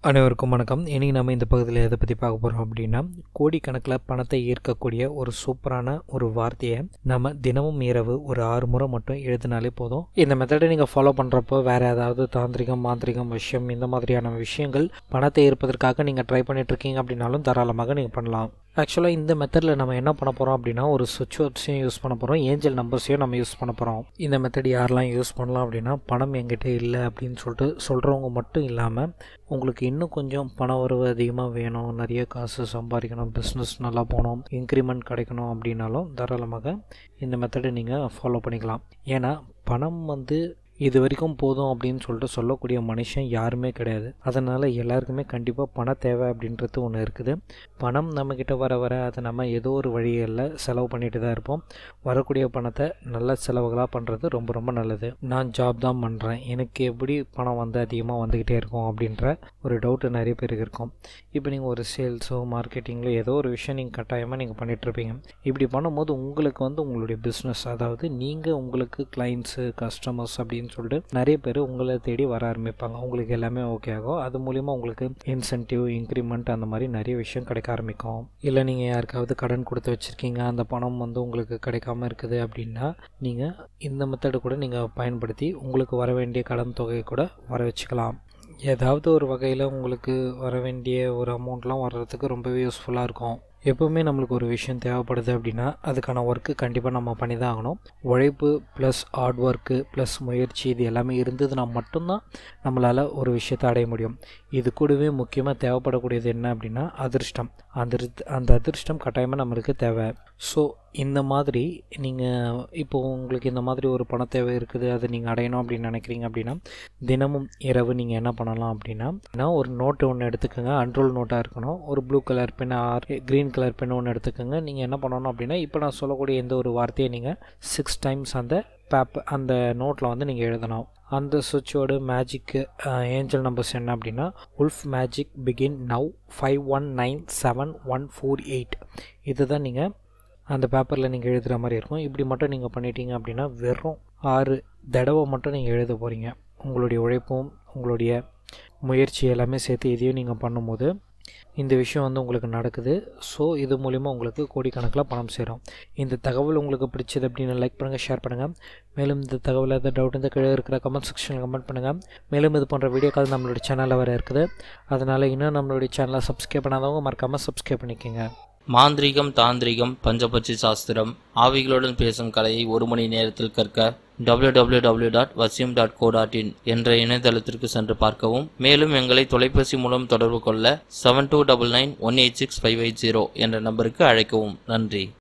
அனைவருக்கும் வணக்கம் இன்றைக்கி நம்ம இந்த பகுதியில் எதை பற்றி பார்க்க போகிறோம் அப்படின்னா கோடிக்கணக்கில் பணத்தை ஈர்க்கக்கூடிய ஒரு சூப்பரான ஒரு வார்த்தையை நம்ம தினமும் இரவு ஒரு ஆறு முறை மட்டும் எழுதினாலே போதும் இந்த மெத்தடை நீங்கள் ஃபாலோ பண்ணுறப்போ வேறு ஏதாவது தாந்திரிகம் மாந்திரிகம் விஷயம் இந்த மாதிரியான விஷயங்கள் பணத்தை ஈர்ப்பதற்காக நீங்கள் ட்ரை பண்ணிட்டு இருக்கீங்க அப்படின்னாலும் தாராளமாக நீங்கள் பண்ணலாம் ஆக்சுவலாக இந்த மெத்தடில் நம்ம என்ன பண்ண போகிறோம் அப்படின்னா ஒரு சுவிட்ச் வேர்ட்ஸையும் யூஸ் பண்ண போகிறோம் ஏஞ்சல் நம்பர்ஸையும் நம்ம யூஸ் பண்ண போகிறோம் இந்த மெத்தட் யாரெல்லாம் யூஸ் பண்ணலாம் அப்படின்னா பணம் என்கிட்ட இல்லை அப்படின்னு சொல்லிட்டு சொல்கிறவங்க மட்டும் இல்லாமல் உங்களுக்கு இன்னும் கொஞ்சம் பண வரவு அதிகமாக வேணும் நிறைய காசு சம்பாதிக்கணும் பிஸ்னஸ் நல்லா போகணும் இன்க்ரிமெண்ட் கிடைக்கணும் அப்படின்னாலும் தாராளமாக இந்த மெத்தடை நீங்கள் ஃபாலோ பண்ணிக்கலாம் ஏன்னா பணம் வந்து இது வரைக்கும் போதும் அப்படின்னு சொல்லிட்டு சொல்லக்கூடிய மனுஷன் யாருமே கிடையாது அதனால் எல்லாருக்குமே கண்டிப்பாக பண தேவை அப்படின்றது ஒன்று இருக்குது பணம் நம்மக்கிட்ட வர வர அதை நம்ம ஏதோ ஒரு வழிகளில் செலவு பண்ணிட்டு தான் இருப்போம் வரக்கூடிய பணத்தை நல்ல செலவுகளாக பண்ணுறது ரொம்ப ரொம்ப நல்லது நான் ஜாப் தான் பண்ணுறேன் எனக்கு எப்படி பணம் வந்து அதிகமாக வந்துக்கிட்டே இருக்கும் அப்படின்ற ஒரு டவுட்டு நிறைய பேருக்கு இருக்கும் இப்போ நீங்கள் ஒரு சேல்ஸோ மார்க்கெட்டிங்கில் ஏதோ ஒரு விஷயம் நீங்கள் கட்டாயமாக நீங்கள் பண்ணிகிட்ருப்பீங்க இப்படி பண்ணும்போது உங்களுக்கு வந்து உங்களுடைய பிஸ்னஸ் அதாவது நீங்கள் உங்களுக்கு கிளைண்ட்ஸு கஸ்டமர்ஸ் அப்படின்னு சொல்லிட்டு நிறைய பேர் உங்களை தேடி வர ஆரம்பிப்பாங்க உங்களுக்கு எல்லாமே ஓகே ஆகும் அது மூலிமா உங்களுக்கு இன்சென்டிவ் இன்க்ரிமெண்ட் அந்த மாதிரி நிறைய விஷயம் கிடைக்க ஆரம்பிக்கும் இல்லை நீங்கள் யாருக்காவது கடன் கொடுத்து வச்சுருக்கீங்க அந்த பணம் வந்து உங்களுக்கு கிடைக்காம இருக்குது அப்படின்னா நீங்கள் இந்த மெத்தடு கூட நீங்கள் பயன்படுத்தி உங்களுக்கு வர வேண்டிய கடன் தொகையை கூட வர வச்சுக்கலாம் ஏதாவது ஒரு வகையில் உங்களுக்கு வர வேண்டிய ஒரு அமௌண்ட்லாம் வர்றதுக்கு ரொம்பவே யூஸ்ஃபுல்லாக இருக்கும் எப்போவுமே நம்மளுக்கு ஒரு விஷயம் தேவைப்படுது அப்படின்னா அதுக்கான ஒர்க்கு கண்டிப்பாக நம்ம பண்ணி தான் ஆகணும் உழைப்பு ப்ளஸ் ஹார்ட் ஒர்க்கு ப்ளஸ் முயற்சி இது எல்லாமே இருந்ததுன்னா மட்டும்தான் நம்மளால் ஒரு விஷயத்தை அடைய முடியும் இது கூடவே முக்கியமாக தேவைப்படக்கூடியது என்ன அப்படின்னா அதிர்ஷ்டம் அந்த அந்த அதிர்ஷ்டம் கட்டாயமாக நம்மளுக்கு தேவை ஸோ இந்த மாதிரி நீங்கள் இப்போ உங்களுக்கு இந்த மாதிரி ஒரு பண தேவை இருக்குது அதை நீங்கள் அடையணும் அப்படின்னு நினைக்கிறீங்க அப்படின்னா தினமும் இரவு நீங்கள் என்ன பண்ணலாம் அப்படின்னா ஒரு நோட்டு ஒன்று எடுத்துக்கோங்க அன்ரோல் நோட்டாக இருக்கணும் ஒரு blue colour pen or green colour pen ஒன்று எடுத்துக்கோங்க நீங்கள் என்ன பண்ணணும் அப்படின்னா இப்போ நான் சொல்லக்கூடிய எந்த ஒரு வார்த்தையை நீங்கள் சிக்ஸ் டைம்ஸ் அந்த பேப் அந்த நோட்டில் வந்து நீங்கள் எழுதணும் அந்த சுவிட்சோட மேஜிக்கு ஏஞ்சல் நம்பர்ஸ் என்ன அப்படின்னா wolf magic begin now five one nine seven one four eight இது தான் நீங்கள் அந்த பேப்பரில் நீங்கள் எழுதுகிற மாதிரி இருக்கும் இப்படி மட்டும் நீங்கள் பண்ணிட்டீங்க அப்படின்னா வெறும் ஆறு தடவை மட்டும் நீங்கள் எழுத போகிறீங்க உங்களுடைய உழைப்பும் உங்களுடைய முயற்சி எல்லாமே சேர்த்து இதையும் நீங்கள் பண்ணும்போது இந்த விஷயம் வந்து உங்களுக்கு நடக்குது ஸோ இது மூலிமா உங்களுக்கு கோடிக்கணக்கில் பணம் சேரும் இந்த தகவல் உங்களுக்கு பிடிச்சது அப்படின்னு லைக் பண்ணுங்கள் ஷேர் பண்ணுங்கள் மேலும் இந்த தகவல் எதாவது டவுட் இந்த கீழே இருக்கிற கமெண்ட் செக்ஷனில் கமெண்ட் பண்ணுங்கள் மேலும் இது போன்ற வீடியோக்கள் நம்மளுடைய சேனலில் வர இருக்குது அதனால் இன்னும் நம்மளுடைய சேனலை சப்ஸ்கிரைப் பண்ணாதவங்க மறக்காமல் சப்ஸ்கிரைப் பண்ணிக்கோங்க மாந்திரீகம் தாந்திரிகம் பஞ்சபட்சி சாஸ்திரம் ஆவிகளுடன் பேசும் கலையை ஒரு மணி நேரத்தில் கற்க www.vasyam.co.in டாட் வசியம் டாட் கோ டாட் இன் என்ற இணையதளத்திற்கு சென்று பார்க்கவும் மேலும் எங்களை தொலைபேசி மூலம் தொடர்பு கொள்ள seven two double nine one eight six five eight zero என்ற நம்பருக்கு அழைக்கவும் நன்றி